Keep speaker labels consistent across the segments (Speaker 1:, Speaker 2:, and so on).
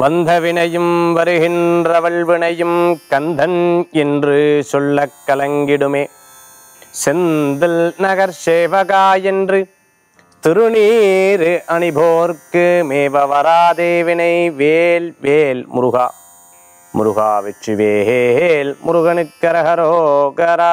Speaker 1: வந்த வினையும் வருகின்றவள் வினையும் கந்தன் என்று சொல்லக் கலங்கிடுமே செந்தில் நகர் சேவகா என்று திருநீரு அணிபோர்க்கு மேவ வராதே வினை வேல் வேல் முருகா முருகா வெற்றி வேல் முருகனுக்கரகரோகரா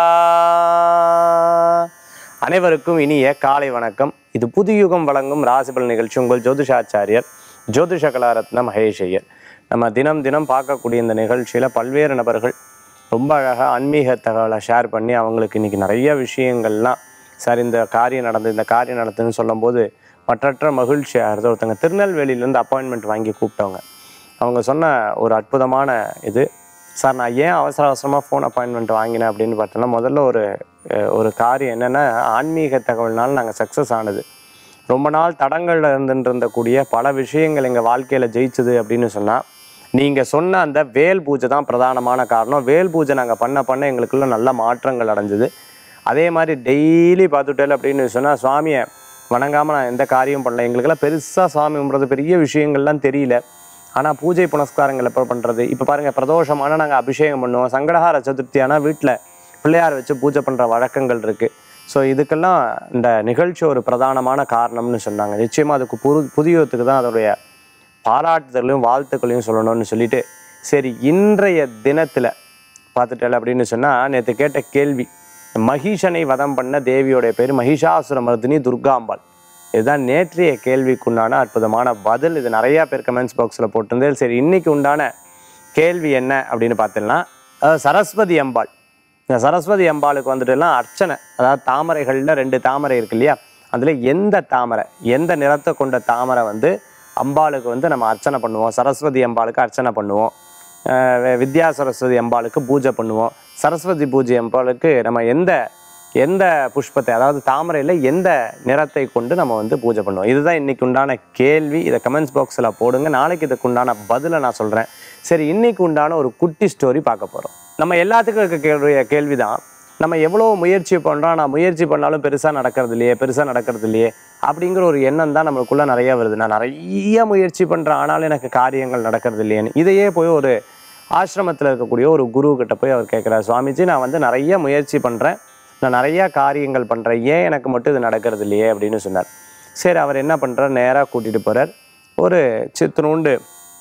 Speaker 1: அனைவருக்கும் இனிய காலை வணக்கம் இது புதுயுகம் வழங்கும் ராசிபல் நிகழ்ச்சி உங்கள் ஜோதிஷாச்சாரியர் ஜோதிஷ கலாரத்ன மகேஷ் ஐயர் நம்ம தினம் தினம் பார்க்கக்கூடிய இந்த நிகழ்ச்சியில் பல்வேறு நபர்கள் ரொம்ப அழகாக ஆன்மீக தகவலை ஷேர் பண்ணி அவங்களுக்கு இன்றைக்கி நிறைய விஷயங்கள்லாம் சார் இந்த காரியம் நடந்து இந்த காரியம் நடந்துன்னு சொல்லும்போது மற்றற்ற மகிழ்ச்சியாக இருந்தது ஒருத்தங்க திருநெல்வேலியிலேருந்து அப்பாயின்மெண்ட் வாங்கி கூப்பிட்டவங்க அவங்க சொன்ன ஒரு அற்புதமான இது சார் நான் ஏன் அவசர அவசரமாக ஃபோன் அப்பாயின்மெண்ட் வாங்கினேன் அப்படின்னு பார்த்தோன்னா முதல்ல ஒரு அஹ், ஒரு காரியம் என்னென்னா ஆன்மீக தகவல்னால நாங்கள் சக்ஸஸ் ஆனது ரொம்ப நாள் தடங்களில் இருந்துட்டு இருந்தக்கூடிய பல விஷயங்கள் எங்கள் வாழ்க்கையில் ஜெயிச்சது அப்படின்னு சொன்னால் நீங்கள் சொன்ன அந்த வேல் பூஜை தான் பிரதானமான காரணம் வேல் பூஜை நாங்கள் பண்ண பண்ண எங்களுக்குள்ள நல்ல மாற்றங்கள் அடைஞ்சது அதே மாதிரி டெய்லி பார்த்துட்டேன் அப்படின்னு சொன்னால் சுவாமியை வணங்காமல் நான் எந்த காரியம் பண்ணல எங்களுக்கெல்லாம் பெருசாக சுவாமி கும்பிட்றது பெரிய விஷயங்கள்லாம் தெரியல ஆனால் பூஜை புனஸ்காரங்கள் எப்போ பண்ணுறது இப்போ பாருங்கள் பிரதோஷமான நாங்கள் அபிஷேகம் பண்ணுவோம் சங்கடஹார சதுர்த்தி ஆனால் வீட்டில் பிள்ளையார் வச்சு பூஜை பண்ணுற வழக்கங்கள் இருக்குது ஸோ இதுக்கெல்லாம் இந்த நிகழ்ச்சி ஒரு பிரதானமான காரணம்னு சொன்னாங்க நிச்சயமாக அதுக்கு புது புதியத்துக்கு தான் அதோடைய பாராட்டுதலையும் வாழ்த்துக்களையும் சொல்லணும்னு சொல்லிட்டு சரி இன்றைய தினத்தில் பார்த்துட்டல அப்படின்னு சொன்னால் நேற்று கேட்ட கேள்வி மகிஷனை வதம் பண்ண தேவியோடைய பேர் மகிஷாசுர மர்தினி துர்காம்பாள் இதுதான் நேற்றைய கேள்விக்குண்டான அற்புதமான பதில் இது நிறையா பேர் கமெண்ட்ஸ் பாக்ஸில் போட்டிருந்தேன் சரி இன்னைக்கு உண்டான கேள்வி என்ன அப்படின்னு பார்த்தீங்கன்னா அதாவது சரஸ்வதி அம்பாள் இந்த சரஸ்வதி அம்பாளுக்கு வந்துட்டுலாம் அர்ச்சனை அதாவது தாமரைகளில் ரெண்டு தாமரை இருக்கு இல்லையா அதில் எந்த தாமரை எந்த நிறத்தை கொண்ட தாமரை வந்து அம்பாளுக்கு வந்து நம்ம அர்ச்சனை பண்ணுவோம் சரஸ்வதி அம்பாளுக்கு அர்ச்சனை பண்ணுவோம் அஹ் வே- வித்யா சரஸ்வதி அம்பாளுக்கு பூஜை பண்ணுவோம் சரஸ்வதி பூஜை அம்பாளுக்கு நம்ம எந்த எந்த புஷ்பத்தை அதாவது தாமரையில் எந்த நிறத்தை கொண்டு நம்ம வந்து பூஜை பண்ணுவோம் இதுதான் இன்னைக்கு உண்டான கேள்வி இதை கமெண்ட்ஸ் பாக்ஸில் போடுங்க நாளைக்கு இதுக்கு உண்டான பதிலை நான் சொல்கிறேன் சரி இன்னைக்கு உண்டான ஒரு குட்டி ஸ்டோரி பார்க்க போகிறோம் நம்ம எல்லாத்துக்கும் இருக்க கேள்வி கேள்வி தான் நம்ம எவ்வளோ முயற்சி பண்ணுறோம் நான் முயற்சி பண்ணாலும் பெருசாக நடக்கிறது இல்லையே பெருசாக நடக்கிறது இல்லையே அப்படிங்கிற ஒரு எண்ணம் தான் நம்மளுக்குள்ள நிறைய வருது நான் நிறைய முயற்சி பண்ணுறேன் ஆனாலும் எனக்கு காரியங்கள் நடக்கிறது இல்லையேன்னு இதையே போய் ஒரு ஆசிரமத்தில் இருக்கக்கூடிய ஒரு குரு கிட்ட போய் அவர் கேட்குறாரு சுவாமிஜி நான் வந்து நிறைய முயற்சி பண்ணுறேன் நான் நிறைய காரியங்கள் பண்ணுறேன் ஏன் எனக்கு மட்டும் இது நடக்கிறது இல்லையே அப்படின்னு சொன்னார் சரி அவர் என்ன பண்ணுறார் நேராக கூட்டிகிட்டு போகிறார் ஒரு சித்தனூண்டு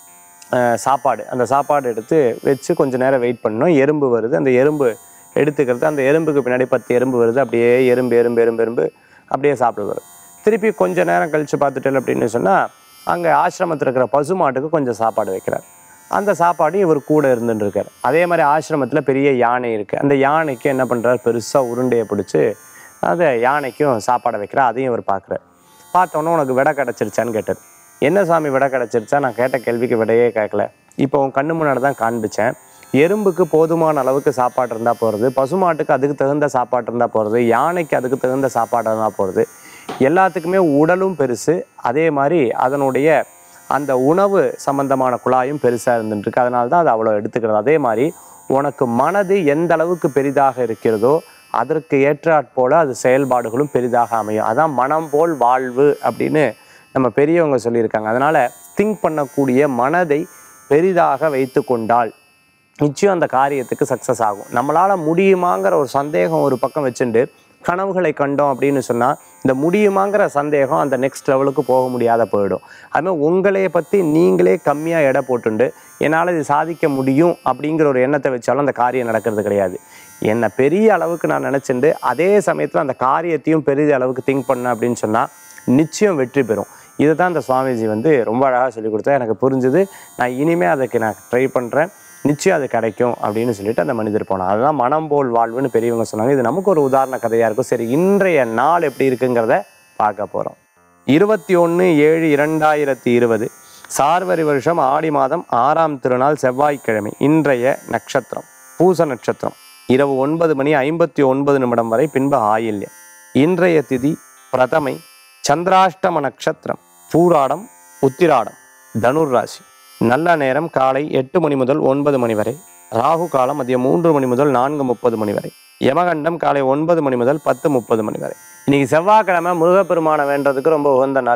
Speaker 1: அஹ், சாப்பாடு அந்த சாப்பாடு எடுத்து வச்சு கொஞ்ச நேரம் வெயிட் பண்ணணும் எறும்பு வருது அந்த எறும்பு எடுத்துக்கிறது அந்த எறும்புக்கு பின்னாடி பத்து எறும்பு வருது அப்படியே எறும்பு எறும்பு எறும்பு எறும்பு அப்படியே சாப்பிடுவார் திருப்பி கொஞ்ச நேரம் கழித்து பார்த்துட்டேன் அப்படின்னு சொன்னால் அங்கே ஆசிரமத்தில் இருக்கிற பசுமாட்டுக்கு கொஞ்சம் சாப்பாடு வைக்கிறார் அந்த சாப்பாடு இவர் கூட இருந்துட்டு இருக்கார் அதே மாதிரி ஆசிரமத்தில் பெரிய யானை இருக்குது அந்த யானைக்கு என்ன பண்ணுறாரு பெருசாக உருண்டையை பிடிச்சி அதை யானைக்கும் சாப்பாடை வைக்கிறார் அதையும் இவர் பார்க்குறார் பார்த்தோன்னே உனக்கு விடை கிடச்சிருச்சான்னு கேட்டார் என்ன சாமி விடை கிடச்சிருச்சா நான் கேட்ட கேள்விக்கு விடையே கேட்கல இப்போ உன் கண்ணு முன்னாடி தான் காண்பிச்சேன் எறும்புக்கு போதுமான அளவுக்கு சாப்பாடு இருந்தால் போகிறது பசுமாட்டுக்கு அதுக்கு தகுந்த சாப்பாடு இருந்தால் போகிறது யானைக்கு அதுக்கு தகுந்த சாப்பாடு இருந்தால் போகிறது எல்லாத்துக்குமே உடலும் பெருசு அதே மாதிரி அதனுடைய அந்த உணவு சம்பந்தமான குழாயும் பெருசாக இருந்துருக்கு அதனால தான் அது அவ்வளோ எடுத்துக்கிறது அதே மாதிரி உனக்கு மனது எந்த அளவுக்கு பெரிதாக இருக்கிறதோ அதற்கு ஏற்றாற்போல அது செயல்பாடுகளும் பெரிதாக அமையும் அதான் மனம் போல் வாழ்வு அப்படின்னு நம்ம பெரியவங்க சொல்லியிருக்காங்க அதனால் திங்க் பண்ணக்கூடிய மனதை பெரிதாக வைத்து கொண்டால் நிச்சயம் அந்த காரியத்துக்கு சக்ஸஸ் ஆகும் நம்மளால் முடியுமாங்கிற ஒரு சந்தேகம் ஒரு பக்கம் வச்சுட்டு கனவுகளை கண்டோம் அப்படின்னு சொன்னால் இந்த முடியுமாங்கிற சந்தேகம் அந்த நெக்ஸ்ட் லெவலுக்கு போக முடியாத போயிடும் அதுமாதிரி உங்களைய பற்றி நீங்களே கம்மியாக எடை போட்டுண்டு என்னால் இது சாதிக்க முடியும் அப்படிங்கிற ஒரு எண்ணத்தை வச்சாலும் அந்த காரியம் நடக்கிறது கிடையாது என்னை பெரிய அளவுக்கு நான் நினச்சிண்டு அதே சமயத்தில் அந்த காரியத்தையும் பெரிய அளவுக்கு திங்க் பண்ணேன் அப்படின்னு சொன்னால் நிச்சயம் வெற்றி பெறும் இதை தான் இந்த சுவாமிஜி வந்து ரொம்ப அழகாக சொல்லி கொடுத்தா எனக்கு புரிஞ்சுது நான் இனிமேல் அதுக்கு நான் ட்ரை பண்ணுறேன் நிச்சயம் அது கிடைக்கும் அப்படின்னு சொல்லிட்டு அந்த மனிதர் போனார் அதுதான் மனம் போல் வாழ்வுன்னு பெரியவங்க சொன்னாங்க இது நமக்கு ஒரு உதாரண கதையாக இருக்கும் சரி இன்றைய நாள் எப்படி இருக்குங்கிறத பார்க்க போகிறோம் இருபத்தி ஒன்று ஏழு இரண்டாயிரத்தி இருபது சார்வரி வருஷம் ஆடி மாதம் ஆறாம் திருநாள் செவ்வாய்க்கிழமை இன்றைய நட்சத்திரம் பூச நட்சத்திரம் இரவு ஒன்பது மணி ஐம்பத்தி ஒன்பது நிமிடம் வரை பின்பு ஆயில்யம் இன்றைய திதி பிரதமை சந்திராஷ்டம நட்சத்திரம் பூராடம் உத்திராடம் தனுர் ராசி நல்ல நேரம் காலை எட்டு மணி முதல் ஒன்பது மணி வரை ராகு காலம் மதியம் மூன்று மணி முதல் நான்கு முப்பது மணி வரை யமகண்டம் காலை ஒன்பது மணி முதல் பத்து முப்பது மணி வரை இன்னைக்கு செவ்வாய்க்கிழமை முருகப்பெருமானை வேண்டதுக்கு ரொம்ப உகந்த நாள்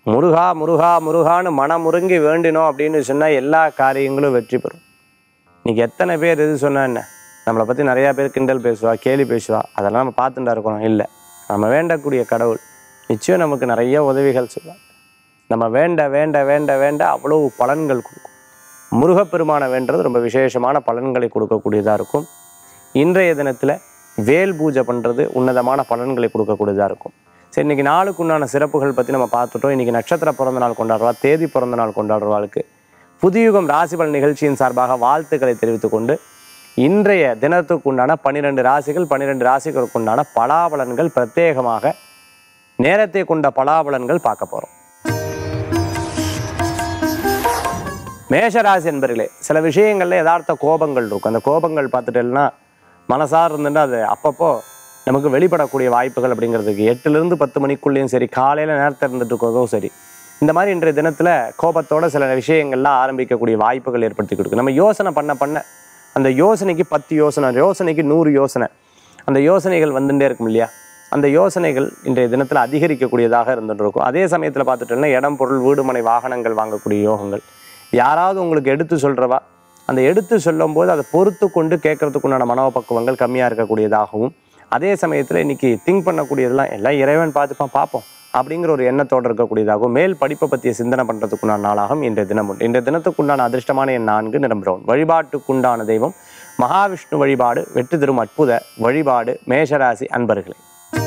Speaker 1: முருகா முருகா முருகான்னு மனமுருங்கி வேண்டினோம் அப்படின்னு சொன்னால் எல்லா காரியங்களும் வெற்றி பெறும் இன்னைக்கு எத்தனை பேர் எது சொன்னா என்ன நம்மளை பற்றி நிறையா பேர் கிண்டல் பேசுவா கேலி பேசுவா அதெல்லாம் நம்ம பார்த்துட்டா இருக்கணும் இல்லை நம்ம வேண்டக்கூடிய கடவுள் நிச்சயம் நமக்கு நிறைய உதவிகள் செய்வார் நம்ம வேண்ட வேண்ட வேண்ட வேண்ட அவ்வளோ பலன்கள் கொடுக்கும் முருகப்பெருமானை வேண்டது ரொம்ப விசேஷமான பலன்களை கொடுக்கக்கூடியதாக இருக்கும் இன்றைய தினத்தில் வேல் பூஜை பண்ணுறது உன்னதமான பலன்களை கொடுக்கக்கூடியதாக இருக்கும் சரி இன்னைக்கு நாளுக்கு உண்டான சிறப்புகள் பற்றி நம்ம பார்த்துட்டோம் இன்னைக்கு நட்சத்திர பிறந்த நாள் கொண்டாடுறவா தேதி பிறந்த நாள் கொண்டாடுறவாளுக்கு புதியுகம் ராசிபலன் நிகழ்ச்சியின் சார்பாக வாழ்த்துக்களை தெரிவித்துக் கொண்டு இன்றைய தினத்துக்கு உண்டான பன்னிரெண்டு ராசிகள் பன்னிரெண்டு ராசிகளுக்கு உண்டான பலாபலன்கள் பிரத்யேகமாக நேரத்தை கொண்ட பலாபலன்கள் பார்க்க போகிறோம் மேஷராசி என்பர்களே சில விஷயங்கள்ல யதார்த்த கோபங்கள் இருக்கும் அந்த கோபங்கள் பார்த்துட்டேன்னா மனசார் இருந்துட்டு அது அப்பப்போ நமக்கு வெளிப்படக்கூடிய வாய்ப்புகள் அப்படிங்கிறதுக்கு எட்டுலேருந்து பத்து மணிக்குள்ளேயும் சரி காலையில் நேரத்தை இருந்துட்டு இருக்கிறதும் சரி இந்த மாதிரி இன்றைய தினத்தில் கோபத்தோட சில விஷயங்கள்லாம் ஆரம்பிக்கக்கூடிய வாய்ப்புகள் ஏற்படுத்தி கொடுக்கும் நம்ம யோசனை பண்ண பண்ண அந்த யோசனைக்கு பத்து யோசனை யோசனைக்கு நூறு யோசனை அந்த யோசனைகள் வந்துட்டே இருக்கும் இல்லையா அந்த யோசனைகள் இன்றைய தினத்தில் அதிகரிக்கக்கூடியதாக இருந்துட்டு இருக்கும் அதே சமயத்தில் பார்த்துட்டோம்னா இடம் பொருள் வீடுமனை வாகனங்கள் வாங்கக்கூடிய யோகங்கள் யாராவது உங்களுக்கு எடுத்து சொல்கிறவா அந்த எடுத்து சொல்லும்போது அதை பொறுத்து கொண்டு கேட்கறதுக்குண்டான மனோபக்குவங்கள் கம்மியாக இருக்கக்கூடியதாகவும் அதே சமயத்தில் இன்னைக்கு திங்க் பண்ணக்கூடியதெல்லாம் எல்லாம் இறைவன் பார்த்துப்பான் பார்ப்போம் அப்படிங்கிற ஒரு எண்ணத்தோடு இருக்கக்கூடியதாகவும் மேல் படிப்பை பற்றிய சிந்தனை பண்ணுறதுக்குண்டான நாளாகவும் இன்றைய தினம் உண்டு இன்றைய தினத்துக்குண்டான அதிர்ஷ்டமான எண் நான்கு நிரம்புறோம் வழிபாட்டுக்குண்டான தெய்வம் மகாவிஷ்ணு வழிபாடு வெற்றி தரும் அற்புத வழிபாடு மேஷராசி அன்பர்களே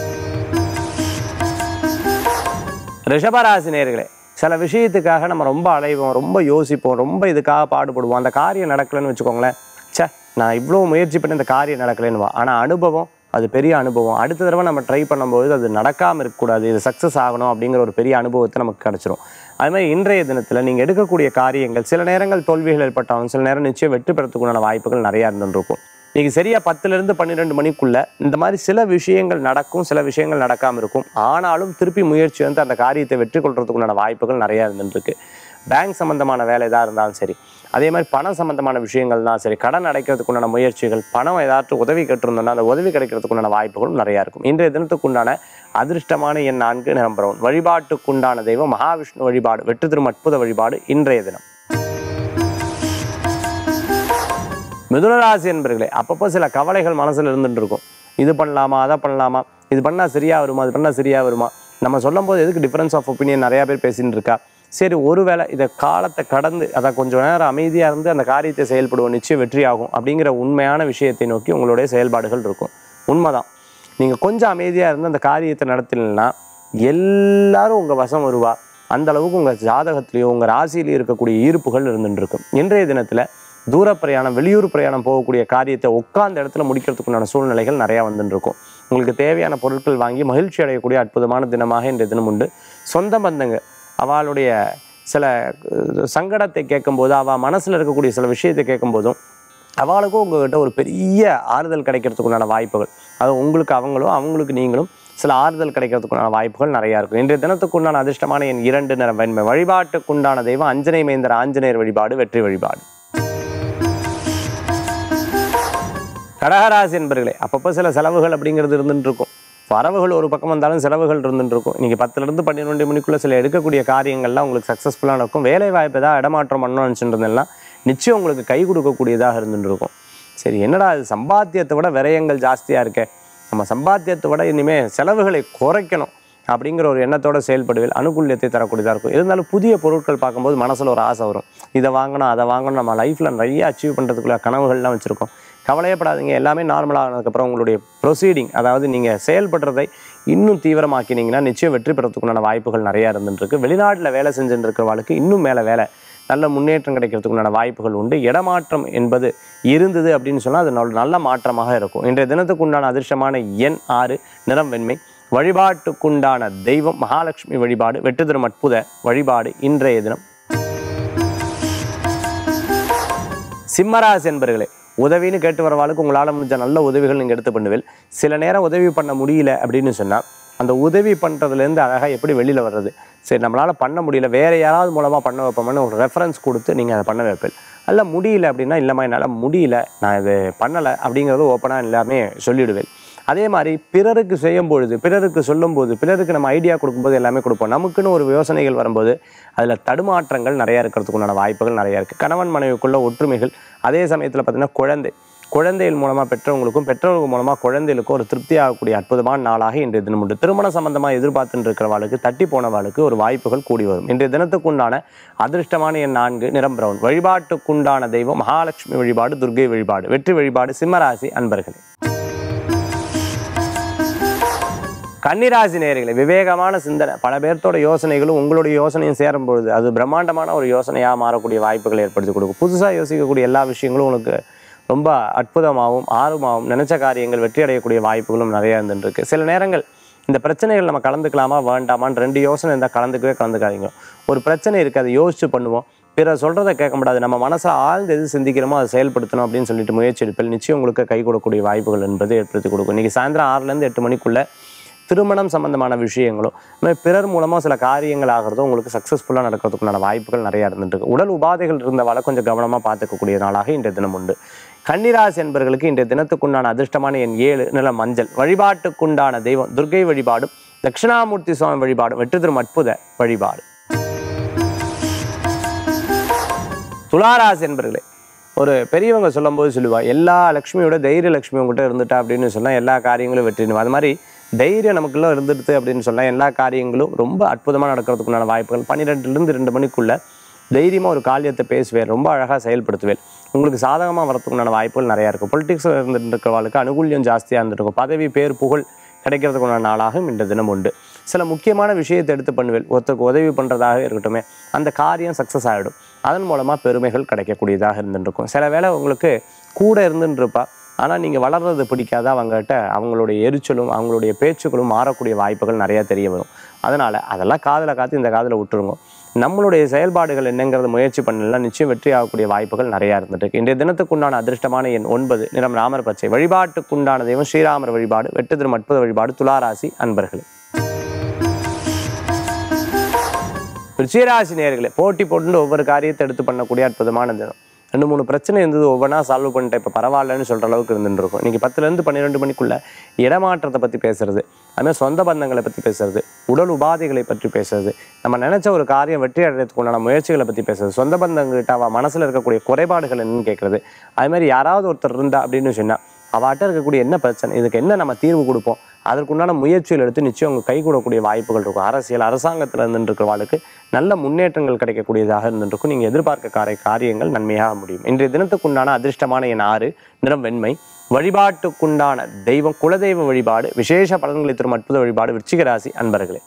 Speaker 1: ரிஷபராசி நேர்களே சில விஷயத்துக்காக நம்ம ரொம்ப அலைவோம் ரொம்ப யோசிப்போம் ரொம்ப இதுக்காக பாடுபடுவோம் அந்த காரியம் நடக்கலைன்னு வச்சுக்கோங்களேன் ச்சே நான் இவ்வளோ முயற்சி பண்ணி இந்த காரியம் நடக்கலைன்னு வா ஆனால் அனுபவம் அது பெரிய அனுபவம் அடுத்த தடவை நம்ம ட்ரை பண்ணும்போது அது நடக்காமல் இருக்கக்கூடாது இது சக்ஸஸ் ஆகணும் அப்படிங்கிற ஒரு பெரிய அனுபவத்தை நமக்கு கிடச்சிரும் அது மாதிரி இன்றைய தினத்தில் நீங்கள் எடுக்கக்கூடிய காரியங்கள் சில நேரங்கள் தோல்விகள் ஏற்பட்டாலும் சில நேரம் நிச்சயம் வெற்றி பெறத்துக்குண்டான வாய்ப்புகள் நிறையா இருந்துருக்கும் நீங்கள் சரியாக பத்துலேருந்து பன்னிரெண்டு மணிக்குள்ள இந்த மாதிரி சில விஷயங்கள் நடக்கும் சில விஷயங்கள் நடக்காமல் இருக்கும் ஆனாலும் திருப்பி முயற்சி வந்து அந்த காரியத்தை வெற்றி கொள்றதுக்குண்டான வாய்ப்புகள் நிறையா இருந்துருக்கு பேங்க் சம்மந்தமான வேலை எதாக இருந்தாலும் சரி அதே மாதிரி பணம் சம்மந்தமான விஷயங்கள் தான் சரி கடன் அடைக்கிறதுக்குண்டான முயற்சிகள் பணம் ஏதாச்சும் உதவி கேட்டிருந்தோம்னா அந்த உதவி கிடைக்கிறதுக்குண்டான வாய்ப்புகளும் நிறையா இருக்கும் இன்றைய தினத்துக்குண்டான அதிர்ஷ்டமான எண் நான்கு நிரம்புறவன் வழிபாட்டுக்குண்டான தெய்வம் மகாவிஷ்ணு வழிபாடு வெற்றி தரும் அற்புத வழிபாடு இன்றைய தினம் மிதுனராசி என்பர்களே அப்பப்போ சில கவலைகள் மனசில் இருந்துட்டு இருக்கும் இது பண்ணலாமா அதை பண்ணலாமா இது பண்ணால் சரியா வருமா இது பண்ணால் சரியா வருமா நம்ம சொல்லும் போது எதுக்கு டிஃப்ரென்ஸ் ஆஃப் ஒப்பீனியன் நிறையா பேர் பேசின்னு இருக்கா சரி ஒருவேளை இதை காலத்தை கடந்து அதை கொஞ்சம் நேரம் அமைதியாக இருந்து அந்த காரியத்தை செயல்படுவோம் நிச்சயம் வெற்றி ஆகும் அப்படிங்கிற உண்மையான விஷயத்தை நோக்கி உங்களுடைய செயல்பாடுகள் இருக்கும் உண்மைதான் நீங்கள் கொஞ்சம் அமைதியாக இருந்து அந்த காரியத்தை நடத்தினா எல்லாரும் உங்கள் வசம் வருவா அந்த அளவுக்கு உங்கள் ஜாதகத்திலேயோ உங்கள் ராசியிலேயோ இருக்கக்கூடிய ஈர்ப்புகள் இருந்துட்டு இருக்கும் இன்றைய தினத்தில் தூர பிரயாணம் வெளியூர் பிரயாணம் போகக்கூடிய காரியத்தை உட்கார்ந்த இடத்துல முடிக்கிறதுக்குண்டான சூழ்நிலைகள் நிறையா வந்துட்டு இருக்கும் உங்களுக்கு தேவையான பொருட்கள் வாங்கி மகிழ்ச்சி அடையக்கூடிய அற்புதமான தினமாக இன்றைய தினம் உண்டு சொந்த பந்தங்க அவளுடைய சில அஹ், சங்கடத்தை கேட்கும்போது அவள் மனசில் இருக்கக்கூடிய சில விஷயத்தை கேட்கும்போதும் அவளுக்கும் உங்ககிட்ட ஒரு பெரிய ஆறுதல் கிடைக்கிறதுக்குண்டான வாய்ப்புகள் அது உங்களுக்கு அவங்களும் அவங்களுக்கு நீங்களும் சில ஆறுதல் கிடைக்கிறதுக்குண்டான வாய்ப்புகள் நிறையா இருக்கும் இன்றைய தினத்துக்குண்டான அதிர்ஷ்டமான என் இரண்டு நிறம் வெண்மை வழிபாட்டுக்குண்டான தெய்வம் அஞ்சனை மைந்தர் ஆஞ்சநேயர் வழிபாடு வெற்றி வழிபாடு கடகராசி என்பர்களே அப்பப்போ சில செலவுகள் அப்படிங்கிறது இருந்துட்டு இருக்கும் வரவுகள் ஒரு பக்கம் வந்தாலும் செலவுகள் இருந்துட்டு இருக்கும் இன்னைக்கு பத்துலேருந்து பன்னிரெண்டு மணிக்குள்ளே சில எடுக்கக்கூடிய காரியங்கள்லாம் உங்களுக்கு சக்ஸஸ்ஃபுல்லாக நடக்கும் வேலை வாய்ப்பு ஏதாவது இடமாற்றம் பண்ணணும்னு நினச்சிட்டு நிச்சயம் உங்களுக்கு கை கொடுக்கக்கூடியதாக இருந்துட்டு இருக்கும் சரி என்னடா இது சம்பாத்தியத்தை விட விரயங்கள் ஜாஸ்தியாக இருக்கே நம்ம சம்பாத்தியத்தை விட இனிமேல் செலவுகளை குறைக்கணும் அப்படிங்கிற ஒரு எண்ணத்தோட செயல்படுவேல் அனுகூல்யத்தை தரக்கூடியதாக இருக்கும் இருந்தாலும் புதிய பொருட்கள் பார்க்கும்போது மனசில் ஒரு ஆசை வரும் இதை வாங்கணும் அதை வாங்கணும் நம்ம லைஃப்பில் நிறைய அச்சீவ் பண்ணுறதுக்குள்ள கனவுகள்லாம் வச்சுருக்கோம் கவலையப்படாதீங்க எல்லாமே நார்மலாக ஆனதுக்கப்புறம் உங்களுடைய ப்ரொசீடிங் அதாவது நீங்கள் செயல்படுறதை இன்னும் தீவிரமாக்கினீங்கன்னா நிச்சயம் வெற்றி பெறத்துக்குண்டான வாய்ப்புகள் நிறையா இருந்துருக்கு வெளிநாட்டில் வேலை செஞ்சுட்டு இருக்கிறவங்களுக்கு இன்னும் மேலே வேலை நல்ல முன்னேற்றம் கிடைக்கிறதுக்குண்டான வாய்ப்புகள் உண்டு இடமாற்றம் என்பது இருந்தது அப்படின்னு சொன்னால் அது நல்ல- நல்ல மாற்றமாக இருக்கும் இன்றைய தினத்துக்கு உண்டான அதிர்ஷ்டமான எண் ஆறு நிறம் வெண்மை வழிபாட்டுக்குண்டான தெய்வம் மகாலட்சுமி வழிபாடு வெற்றி தரும் அற்புத வழிபாடு இன்றைய தினம் சிம்மராசி என்பர்களே உதவின்னு கேட்டு வரவாளுக்கு உங்களால் முடிஞ்ச நல்ல உதவிகள் நீங்கள் எடுத்து பண்ணுவீள் சில நேரம் உதவி பண்ண முடியல அப்படின்னு சொன்னால் அந்த உதவி பண்ணுறதுலேருந்து அழகாக எப்படி வெளியில் வர்றது சரி நம்மளால் பண்ண முடியல வேறு யாராவது மூலமாக பண்ண வைப்போம்னு ஒரு ரெஃபரன்ஸ் கொடுத்து நீங்கள் அதை பண்ண வைப்பீள் அல்ல முடியல அப்படின்னா இல்லைம்மா என்னால் முடியல நான் இது பண்ணலை அப்படிங்கிறது ஓப்பனாக எல்லாமே சொல்லிவிடுவேன் அதே மாதிரி பிறருக்கு செய்யும் பொழுது பிறருக்கு சொல்லும்போது பிறருக்கு நம்ம ஐடியா கொடுக்கும்போது எல்லாமே கொடுப்போம் நமக்குன்னு ஒரு யோசனைகள் வரும்போது அதில் தடுமாற்றங்கள் நிறையா இருக்கிறதுக்கு உண்டான வாய்ப்புகள் நிறையா இருக்குது கணவன் மனைவிக்குள்ள ஒற்றுமைகள் அதே சமயத்தில் பார்த்தீங்கன்னா குழந்தை குழந்தைகள் மூலமாக பெற்றவங்களுக்கும் பெற்றவர்கள் மூலமாக குழந்தைகளுக்கும் ஒரு திருப்தி ஆகக்கூடிய அற்புதமான நாளாக இன்றைய தினம் உண்டு திருமண சம்பந்தமாக எதிர்பார்த்துட்டு இருக்கிறவாளுக்கு தட்டி போனவாளுக்கு ஒரு வாய்ப்புகள் கூடி வரும் இன்றைய தினத்துக்குண்டான அதிர்ஷ்டமான எண் நான்கு நிறம் பிரவுன் வழிபாட்டுக்குண்டான தெய்வம் மகாலட்சுமி வழிபாடு துர்க்கை வழிபாடு வெற்றி வழிபாடு சிம்மராசி அன்பர்களே கன்னிராசி நேயர்களே விவேகமான சிந்தனை பல பேர்த்தோட யோசனைகளும் உங்களுடைய யோசனையும் சேரும் பொழுது அது பிரம்மாண்டமான ஒரு யோசனையாக மாறக்கூடிய வாய்ப்புகளை ஏற்படுத்தி கொடுக்கும் புதுசாக யோசிக்கக்கூடிய எல்லா விஷயங்களும் உங்களுக்கு ரொம்ப அற்புதமாகவும் ஆர்வமாகவும் நினைச்ச காரியங்கள் வெற்றி அடையக்கூடிய வாய்ப்புகளும் நிறையா இருந்துருக்கு சில நேரங்கள் இந்த பிரச்சனைகள் நம்ம கலந்துக்கலாமா வேண்டாமான்னு ரெண்டு யோசனை இருந்தால் கலந்துக்கவே கலந்துக்காதீங்க ஒரு பிரச்சனை இருக்குது அதை யோசிச்சு பண்ணுவோம் பிறர் சொல்கிறத கேட்க முடியாது நம்ம மனசை ஆழ்ந்து எது சிந்திக்கிறோமோ அதை செயல்படுத்தணும் அப்படின்னு சொல்லிட்டு முயற்சி எடுப்பில் நிச்சயம் உங்களுக்கு கை கொடுக்கக்கூடிய வாய்ப்புகள் என்பது ஏற்படுத்தி கொடுக்கும் இன்றைக்கி சாயந்தரம் ஆறுலேருந்து எட்டு மணிக்குள்ளே திருமணம் சம்பந்தமான விஷயங்களும் இந்த மாதிரி பிறர் மூலமாக சில காரியங்கள் ஆகிறதும் உங்களுக்கு சக்ஸஸ்ஃபுல்லாக நடக்கிறதுக்குண்டான வாய்ப்புகள் நிறையா இருந்துட்டு இருக்கு உடல் உபாதைகள் இருந்தவால கொஞ்சம் கவனமாக பார்த்துக்கக்கூடிய நாளாக இன்றைய தினம் உண்டு கன்னிராசி என்பவர்களுக்கு இன்றைய தினத்துக்குண்டான அதிர்ஷ்டமான எண் ஏழு நில மஞ்சள் வழிபாட்டுக்குண்டான தெய்வம் துர்க்கை வழிபாடும் தட்சிணாமூர்த்தி சுவாமி வழிபாடும் வெற்றி தரும் அற்புத வழிபாடு துளாராசி என்பர்களே ஒரு பெரியவங்க சொல்லும்போது சொல்லுவா எல்லா லக்ஷ்மியோட தைரிய லக்ஷ்மி உங்ககிட்ட இருந்துட்டா அப்படின்னு சொன்னால் எல்லா காரியங்களும் வெற்றிடும் அது மாதிரி தைரியம் நமக்குள்ள இருந்துடுது அப்படின்னு சொன்னால் எல்லா காரியங்களும் ரொம்ப அற்புதமாக நடக்கிறதுக்குண்டான வாய்ப்புகள் பன்னிரெண்டுலேருந்து ரெண்டு மணிக்குள்ள தைரியமாக ஒரு காரியத்தை பேசுவேன் ரொம்ப அழகாக செயல்படுத்துவேன் உங்களுக்கு சாதகமாக வரதுக்குண்டான வாய்ப்புகள் நிறையா இருக்கும் பொலிட்டிக்ஸில் இருந்துட்டு இருக்கிறவங்களுக்கு அனுகூல்யம் ஜாஸ்தியாக இருந்துருக்கும் பதவி பேர் புகழ் கிடைக்கிறதுக்குண்டான நாளாகவும் இந்த தினம் உண்டு சில முக்கியமான விஷயத்தை எடுத்து பண்ணுவேன் ஒருத்தருக்கு உதவி பண்ணுறதாக இருக்கட்டுமே அந்த காரியம் சக்ஸஸ் ஆகிடும் அதன் மூலமாக பெருமைகள் கிடைக்கக்கூடியதாக இருந்துருக்கும் சில வேளை உங்களுக்கு கூட இருந்துட்டு இருப்பா ஆனால் நீங்கள் வளர்றது பிடிக்காத அவங்ககிட்ட அவங்களுடைய எரிச்சலும் அவங்களுடைய பேச்சுக்களும் மாறக்கூடிய வாய்ப்புகள் நிறையா தெரிய வரும் அதனால் அதெல்லாம் காதில் காத்து இந்த காதில் விட்டுருங்க நம்மளுடைய செயல்பாடுகள் என்னங்கிறத முயற்சி பண்ணலாம் நிச்சயம் வெற்றி ஆகக்கூடிய வாய்ப்புகள் நிறையா இருந்துட்டு இருக்கு இன்றைய தினத்துக்குண்டான அதிர்ஷ்டமான எண் ஒன்பது நிறம் ராமர் பச்சை வழிபாட்டுக்குண்டான தெய்வம் ஸ்ரீராமர் வழிபாடு வெட்டு திரும் அற்புத வழிபாடு துளாராசி அன்பர்களே ரிச்சிராசி நேர்களே போட்டி போட்டு ஒவ்வொரு காரியத்தை எடுத்து பண்ணக்கூடிய அற்புதமான தினம் ரெண்டு மூணு பிரச்சனை இருந்தது ஒவ்வொன்றா சால்வ் பண்ணிட்டேன் இப்போ பரவாயில்லன்னு சொல்கிற அளவுக்கு இருந்துட்டு இருக்கும் இன்றைக்கி பத்துலேருந்து பன்னிரெண்டு மணிக்குள்ள இடமாற்றத்தை பற்றி பேசுறது அதுமாதிரி சொந்த பந்தங்களை பற்றி பேசுறது உடல் உபாதைகளை பற்றி பேசுறது நம்ம நினச்ச ஒரு காரியம் வெற்றி அடைறதுக்கு உண்டான முயற்சிகளை பற்றி பேசுறது சொந்த பந்தங்கள்கிட்ட அவள் மனசில் இருக்கக்கூடிய குறைபாடுகள் என்னன்னு கேட்குறது அது மாதிரி யாராவது ஒருத்தர் இருந்தா அப்படின்னு சொன்னால் அவாட்ட இருக்கக்கூடிய என்ன பிரச்சனை இதுக்கு என்ன நம்ம தீர்வு கொடுப்போம் அதற்குண்டான முயற்சிகள் எடுத்து நிச்சயம் அவங்க கை கூடக்கூடிய வாய்ப்புகள் இருக்கும் அரசியல் அரசாங்கத்தில் இருந்துட்டு இருக்கிறவாளுக்கு நல்ல முன்னேற்றங்கள் கிடைக்கக்கூடியதாக இருந்துருக்கும் நீங்கள் எதிர்பார்க்க காரிய காரியங்கள் நன்மையாக முடியும் இன்றைய தினத்துக்குண்டான அதிர்ஷ்டமான என் ஆறு நிறம் வெண்மை வழிபாட்டுக்குண்டான தெய்வம் குலதெய்வ வழிபாடு விசேஷ பலன்களை தரும் அற்புத வழிபாடு விருச்சிக ராசி அன்பர்களே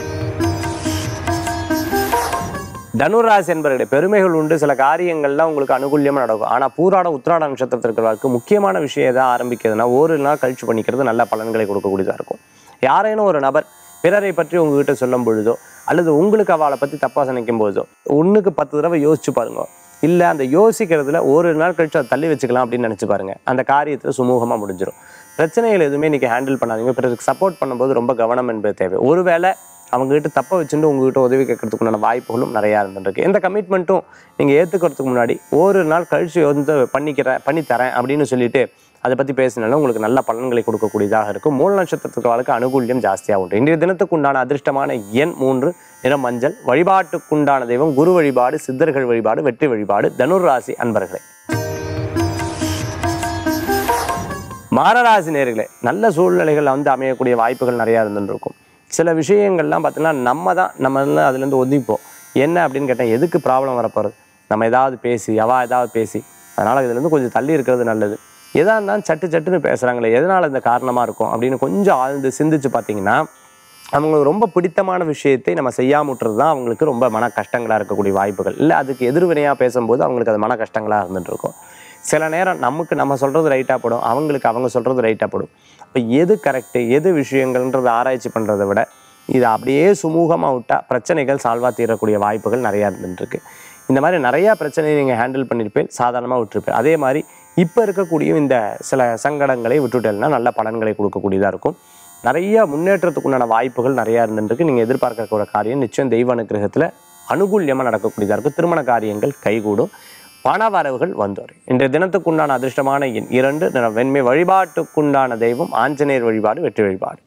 Speaker 1: தனுராசி என்பவர்களுடைய பெருமைகள் உண்டு சில காரியங்கள்லாம் உங்களுக்கு அனுகூல்யமாக நடக்கும் ஆனால் பூராட உத்திராட நட்சத்திரத்தில் இருக்கிறவர்களுக்கு முக்கியமான விஷயம் எதாவது ஆரம்பிக்கிறதுனா ஒரு நாள் கழிச்சு பண்ணிக்கிறது நல்ல பலன்களை கொடுக்கக்கூடியதாக இருக்கும் யாரேனும் ஒரு நபர் பிறரை பற்றி உங்ககிட்ட சொல்லும் பொழுதோ அல்லது உங்களுக்கு அவளை பற்றி தப்பாக நினைக்கும் போதோ ஒன்றுக்கு பத்து தடவை யோசிச்சு பாருங்க இல்லை அந்த யோசிக்கிறதுல ஒரு நாள் கழிச்சு அதை தள்ளி வச்சுக்கலாம் அப்படின்னு நினச்சி பாருங்க அந்த காரியத்தில் சுமூகமாக முடிஞ்சிடும் பிரச்சனைகள் எதுவுமே இன்னைக்கு ஹேண்டில் பண்ணாதீங்க பிறருக்கு சப்போர்ட் பண்ணும்போது ரொம்ப கவனம் என்பது தேவை ஒருவேளை அவங்ககிட்ட தப்பை வச்சுட்டு உங்ககிட்ட உதவி கேட்கறதுக்குண்டான வாய்ப்புகளும் நிறையா இருந்துருக்கு எந்த கமிட்மெண்ட்டும் நீங்கள் ஏற்றுக்கிறதுக்கு முன்னாடி ஒரு நாள் கழிச்சு வந்து பண்ணிக்கிறேன் பண்ணித்தரேன் அப்படின்னு சொல்லிட்டு அதை பற்றி பேசினாலும் உங்களுக்கு நல்ல பலன்களை கொடுக்கக்கூடியதாக இருக்கும் மூல நட்சத்திரத்துக்கு வாழ்க்கை அனுகூல்யம் ஜாஸ்தியாக உண்டு இன்றைய தினத்துக்கு உண்டான அதிர்ஷ்டமான எண் மூன்று நிறம் மஞ்சள் வழிபாட்டுக்குண்டான தெய்வம் குரு வழிபாடு சித்தர்கள் வழிபாடு வெற்றி வழிபாடு தனுர் ராசி அன்பர்களே மாரராசி நேர்களே நல்ல சூழ்நிலைகள் வந்து அமையக்கூடிய வாய்ப்புகள் நிறையா இருந்துருக்கும் சில விஷயங்கள்லாம் பார்த்தீங்கன்னா நம்ம தான் நம்ம எல்லாம் அதுலேருந்து ஒதுங்கிப்போம் என்ன அப்படின்னு கேட்டால் எதுக்கு ப்ராப்ளம் வரப்போகிறது நம்ம ஏதாவது பேசி அவா ஏதாவது பேசி அதனால் இதுலேருந்து கொஞ்சம் தள்ளி இருக்கிறது நல்லது எதாக இருந்தாலும் சட்டு சட்டுன்னு பேசுகிறாங்களே எதனால் இந்த காரணமாக இருக்கும் அப்படின்னு கொஞ்சம் ஆழ்ந்து சிந்திச்சு பார்த்தீங்கன்னா அவங்களுக்கு ரொம்ப பிடித்தமான விஷயத்தை நம்ம செய்யாம விட்டுறது தான் அவங்களுக்கு ரொம்ப மன கஷ்டங்களாக இருக்கக்கூடிய வாய்ப்புகள் இல்லை அதுக்கு எதிர்வினையாக பேசும்போது அவங்களுக்கு அது மன கஷ்டங்களாக இருந்துட்டு இருக்கும் சில நேரம் நமக்கு நம்ம சொல்கிறது ரைட்டாக படும் அவங்களுக்கு அவங்க சொல்கிறது ரைட்டாக படும் இப்போ எது கரெக்டு எது விஷயங்கள்ன்றதை ஆராய்ச்சி பண்ணுறதை விட இதை அப்படியே சுமூகமாக விட்டால் பிரச்சனைகள் சால்வாக தீரக்கூடிய வாய்ப்புகள் நிறையா இருந்துருக்கு இந்த மாதிரி நிறையா பிரச்சனையை நீங்கள் ஹேண்டில் பண்ணியிருப்பேன் சாதாரணமாக விட்டுருப்பேன் அதே மாதிரி இப்போ இருக்கக்கூடிய இந்த சில சங்கடங்களை விட்டுட்டேன்னா நல்ல பலன்களை கொடுக்கக்கூடியதாக இருக்கும் நிறைய முன்னேற்றத்துக்குண்டான வாய்ப்புகள் நிறையா இருந்துருக்கு நீங்கள் எதிர்பார்க்கக்கூடிய காரியம் நிச்சயம் தெய்வ அனுகிரகத்தில் அனுகூல்யமாக நடக்கக்கூடியதாக இருக்கும் திருமண காரியங்கள் கைகூடும் பண வரவுகள் வந்து வரும் இன்றைய தினத்துக்குண்டான அதிர்ஷ்டமான எண் இரண்டு நிறம் வெண்மை வழிபாட்டுக்குண்டான தெய்வம் ஆஞ்சநேயர் வழிபாடு வெற்றி வழிபாடு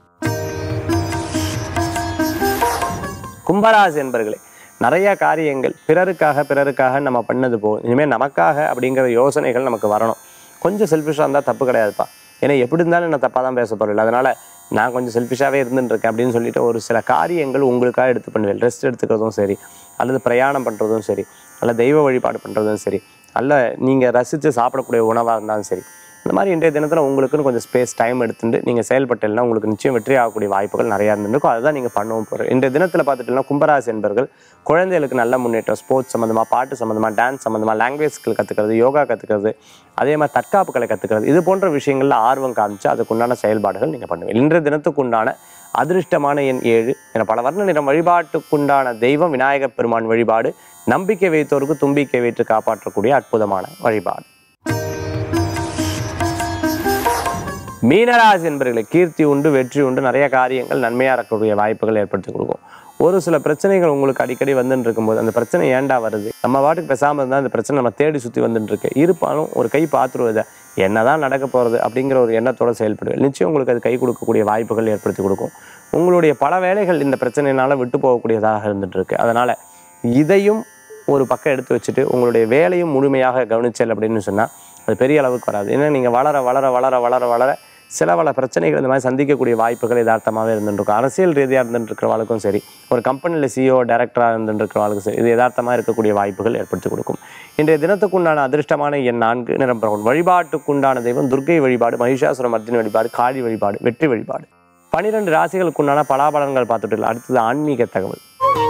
Speaker 1: கும்பராசி என்பர்களே நிறைய காரியங்கள் பிறருக்காக பிறருக்காக நம்ம பண்ணது போகும் இனிமேல் நமக்காக அப்படிங்கிற யோசனைகள் நமக்கு வரணும் கொஞ்சம் செல்ஃபிஷாக இருந்தால் தப்பு கிடையாதுப்பா ஏன்னா எப்படி இருந்தாலும் நான் தப்பாக தான் பேச போகிறேன் அதனால் நான் கொஞ்சம் செல்ஃபிஷாகவே இருந்துட்டு இருக்கேன் அப்படின்னு சொல்லிட்டு ஒரு சில காரியங்கள் உங்களுக்காக எடுத்து பண்ணுவேன் ரெஸ்ட் எடுத்துக்கிறதும் சரி அல்லது பிரயாணம் பண்ணுறதும் சரி அல்ல தெய்வ வழிபாடு பண்ணுறதும் சரி அல்ல நீங்கள் ரசித்து சாப்பிடக்கூடிய உணவாக இருந்தாலும் சரி இந்த மாதிரி இன்றைய தினத்தில் உங்களுக்குன்னு கொஞ்சம் ஸ்பேஸ் டைம் எடுத்துட்டு நீங்கள் செயல்பட்டீங்கன்னா உங்களுக்கு நிச்சயம் வெற்றி ஆகக்கூடிய வாய்ப்புகள் நிறையா இருந்திருக்கும் அதுதான் நீங்கள் பண்ணவும் போகிறோம் இன்றைய தினத்தில் பார்த்துட்டீங்கன்னா கும்பராசி என்பர்கள் குழந்தைகளுக்கு நல்ல முன்னேற்றம் ஸ்போர்ட்ஸ் சம்மந்தமாக பாட்டு சம்மந்தமாக டான்ஸ் சம்மந்தமாக லாங்குவேஜ் ஸ்கில் கற்றுக்கிறது யோகா கற்றுக்கிறது அதே மாதிரி தற்காப்பு கலை கற்றுக்கிறது இது போன்ற விஷயங்களில் ஆர்வம் காமிச்சு அதுக்குண்டான செயல்பாடுகள் நீங்கள் பண்ணுவீங்க இன்றைய தினத்துக்குண்டான அதிர்ஷ்டமான எண் ஏழு என பல வர்ண நிறம் வழிபாட்டுக்குண்டான தெய்வம் விநாயகப் பெருமான் வழிபாடு நம்பிக்கை வைத்தோருக்கு தும்பிக்கை வைத்து காப்பாற்றக்கூடிய அற்புதமான வழிபாடு மீனராசி என்பர்களை கீர்த்தி உண்டு வெற்றி உண்டு நிறைய காரியங்கள் நன்மையாக இருக்கக்கூடிய வாய்ப்புகள் ஏற்படுத்தி கொடுக்கும் ஒரு சில பிரச்சனைகள் உங்களுக்கு அடிக்கடி வந்துட்டு இருக்கும்போது அந்த பிரச்சனை ஏன்டா வருது நம்ம பாட்டுக்கு பேசாமல் இருந்தால் அந்த பிரச்சனை நம்ம தேடி சுற்றி வந்துட்டு இருக்கு இருப்பாலும் ஒரு கை பார்த்துருவதை என்னதான் நடக்க போகிறது அப்படிங்கிற ஒரு எண்ணத்தோட செயல்படுவேன் நிச்சயம் உங்களுக்கு அது கை கொடுக்கக்கூடிய வாய்ப்புகள் ஏற்படுத்தி கொடுக்கும் உங்களுடைய பல வேலைகள் இந்த பிரச்சனையினால விட்டு போகக்கூடியதாக இருந்துட்டு இருக்கு அதனால் இதையும் ஒரு பக்கம் எடுத்து வச்சுட்டு உங்களுடைய வேலையும் முழுமையாக கவனிச்சல் அப்படின்னு சொன்னால் அது பெரிய அளவுக்கு வராது ஏன்னா நீங்கள் வளர வளர வளர வளர வளர சில பல பிரச்சனைகள் இந்த மாதிரி சந்திக்கக்கூடிய வாய்ப்புகள் யதார்த்தமாகவே இருந்துருக்கும் அரசியல் ரீதியாக இருந்துட்டு இருக்கிறவளுக்கும் சரி ஒரு கம்பெனியில் சிஓ டைரக்டராக இருந்துட்டு இருக்கிறவளுக்கும் சரி இது யதார்த்தமாக இருக்கக்கூடிய வாய்ப்புகள் ஏற்படுத்தி கொடுக்கும் இன்றைய தினத்துக்குண்டான அதிர்ஷ்டமான எண் நான்கு நிறம் பிரவுன் வழிபாட்டுக்குண்டான தெய்வம் துர்க்கை வழிபாடு மகிஷாசுர மர்த்தினி வழிபாடு காளி வழிபாடு வெற்றி வழிபாடு பனிரெண்டு ராசிகளுக்குண்டான பலாபலன்கள் பார்த்துட்டு அடுத்தது ஆன்மீக தகவல்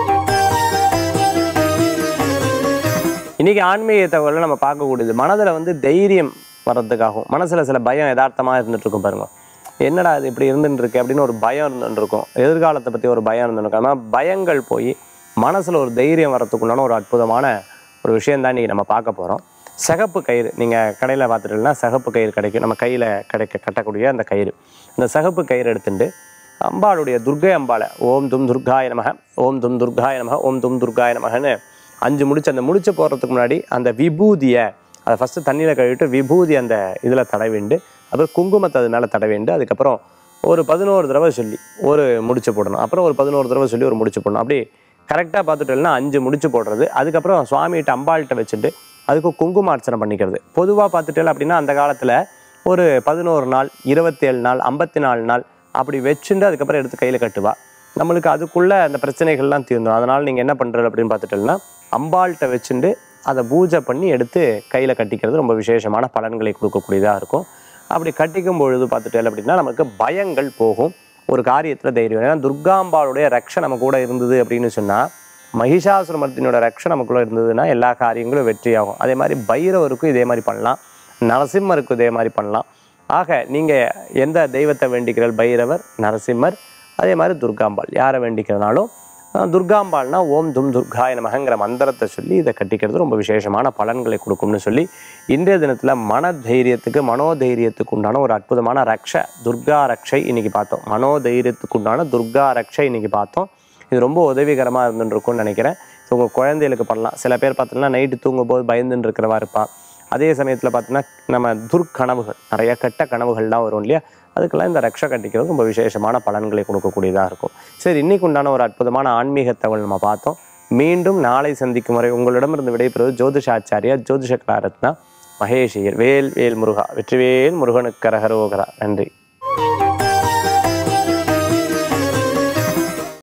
Speaker 1: இன்னைக்கு ஆன்மீக தகவலை நம்ம பார்க்கக்கூடியது மனதில் வந்து தைரியம் வர்றதுக்காகவும் மனசில் சில பயம் யதார்த்தமாக இருந்துட்டு இருக்கும் பாருங்க என்னடா இது இப்படி இருந்துட்டு இருக்கு அப்படின்னு ஒரு பயம் இருந்துட்டு இருக்கும் எதிர்காலத்தை பற்றி ஒரு பயம் இருந்துட்டு இருக்கும் ஆனால் பயங்கள் போய் மனசில் ஒரு தைரியம் வரத்துக்குண்டான ஒரு அற்புதமான ஒரு விஷயம் தான் இன்றைக்கி நம்ம பார்க்க போகிறோம் சிகப்பு கயிறு நீங்கள் கடையில் பார்த்துட்டீங்கன்னா சிகப்பு கயிறு கிடைக்கும் நம்ம கையில் கிடைக்க கட்டக்கூடிய அந்த கயிறு அந்த சிகப்பு கயிறு எடுத்துட்டு அம்பாளுடைய துர்கை அம்பாளை ஓம் தும் துர்காய நமக ஓம் தும் துர்காய நமக ஓம் தும் துர்காய நமகன்னு அஞ்சு முடிச்சு அந்த முடிச்சு போடுறதுக்கு முன்னாடி அந்த விபூதியை அதை ஃபஸ்ட்டு தண்ணியில் கழுவிட்டு விபூதி அந்த இதில் தடவிண்டு அப்புறம் குங்குமத்தை அது மேலே தடவிண்டு அதுக்கப்புறம் ஒரு பதினோரு தடவை சொல்லி ஒரு முடிச்சு போடணும் அப்புறம் ஒரு பதினோரு தடவை சொல்லி ஒரு முடிச்சு போடணும் அப்படி கரெக்டாக பார்த்துட்டோம்னா அஞ்சு முடிச்சு போடுறது அதுக்கப்புறம் சுவாமிகிட்ட அம்பாள்கிட்ட வச்சுட்டு அதுக்கு குங்குமார்ச்சனை பண்ணிக்கிறது பொதுவாக பார்த்துட்டேன் அப்படின்னா அந்த காலத்தில் ஒரு பதினோரு நாள் இருபத்தேழு நாள் ஐம்பத்தி நாலு நாள் அப்படி வச்சுட்டு அதுக்கப்புறம் எடுத்து கையில் கட்டுவா நம்மளுக்கு அதுக்குள்ளே அந்த பிரச்சனைகள்லாம் தீர்ந்துடும் அதனால் நீங்கள் என்ன பண்ணுறது அப்படின்னு பார்த்துட்டோம்னா அம்பாள்கிட்ட வச்சுட்டு அதை பூஜை பண்ணி எடுத்து கையில் கட்டிக்கிறது ரொம்ப விசேஷமான பலன்களை கொடுக்கக்கூடியதாக இருக்கும் அப்படி கட்டிக்கும் பொழுது பார்த்துட்டேன் அப்படின்னா நமக்கு பயங்கள் போகும் ஒரு காரியத்தில் தைரியம் ஏன்னா துர்காம்பாளுடைய ரக்ஷை நம்ம கூட இருந்தது அப்படின்னு சொன்னால் மகிஷாசுரமர்த்தினோட ரக்ஷை நமக்குள்ள இருந்ததுன்னா எல்லா காரியங்களும் வெற்றியாகும் அதே மாதிரி பைரவருக்கும் இதே மாதிரி பண்ணலாம் நரசிம்மருக்கும் இதே மாதிரி பண்ணலாம் ஆக நீங்கள் எந்த தெய்வத்தை வேண்டிக்கிறீர்கள் பைரவர் நரசிம்மர் அதே மாதிரி துர்காம்பாள் யாரை வேண்டிக்கிறனாலும் அஹ், துர்காம்பாள்னா ஓம் தும் துர்காய நமகங்கிற மந்திரத்தை சொல்லி இதை கட்டிக்கிறது ரொம்ப விசேஷமான பலன்களை கொடுக்கும்னு சொல்லி இன்றைய தினத்தில் மன தைரியத்துக்கு மனோதைரியத்துக்கு உண்டான ஒரு அற்புதமான ரக்ஷ துர்கா ரக்ஷை இன்னைக்கு பார்த்தோம் மனோதைரியத்துக்கு உண்டான துர்கா ரக்ஷை இன்னைக்கு பார்த்தோம் இது ரொம்ப உதவிகரமாக இருந்துருக்கும்னு நினைக்கிறேன் ஸோ உங்கள் குழந்தைகளுக்கு பண்ணலாம் சில பேர் பார்த்தீங்கன்னா நைட்டு தூங்கும்போது பயந்துன்னு இருக்கிறவா இருப்பா அதே சமயத்தில் பார்த்தீங்கன்னா நம்ம துர்க்கனவுகள் நிறைய கெட்ட கனவுகள்லாம் வரும் இல்லையா அதுக்கெல்லாம் இந்த ரக்ஷை கட்டிக்கிறது ரொம்ப விசேஷமான பலன்களை கொடுக்கக்கூடியதாக இருக்கும் சரி இன்னைக்கு உண்டான ஒரு அற்புதமான ஆன்மீக தகவல் நம்ம பார்த்தோம் மீண்டும் நாளை சந்திக்கும் வரை உங்களிடமிருந்து விடைபெறுவது ஜோதிஷாச்சாரியா ஜோதிஷ கலாரத்னா மகேஷியர் வேல் வேல் முருகா வெற்றிவேல் முருகனுக்கு கரகரோகரா நன்றி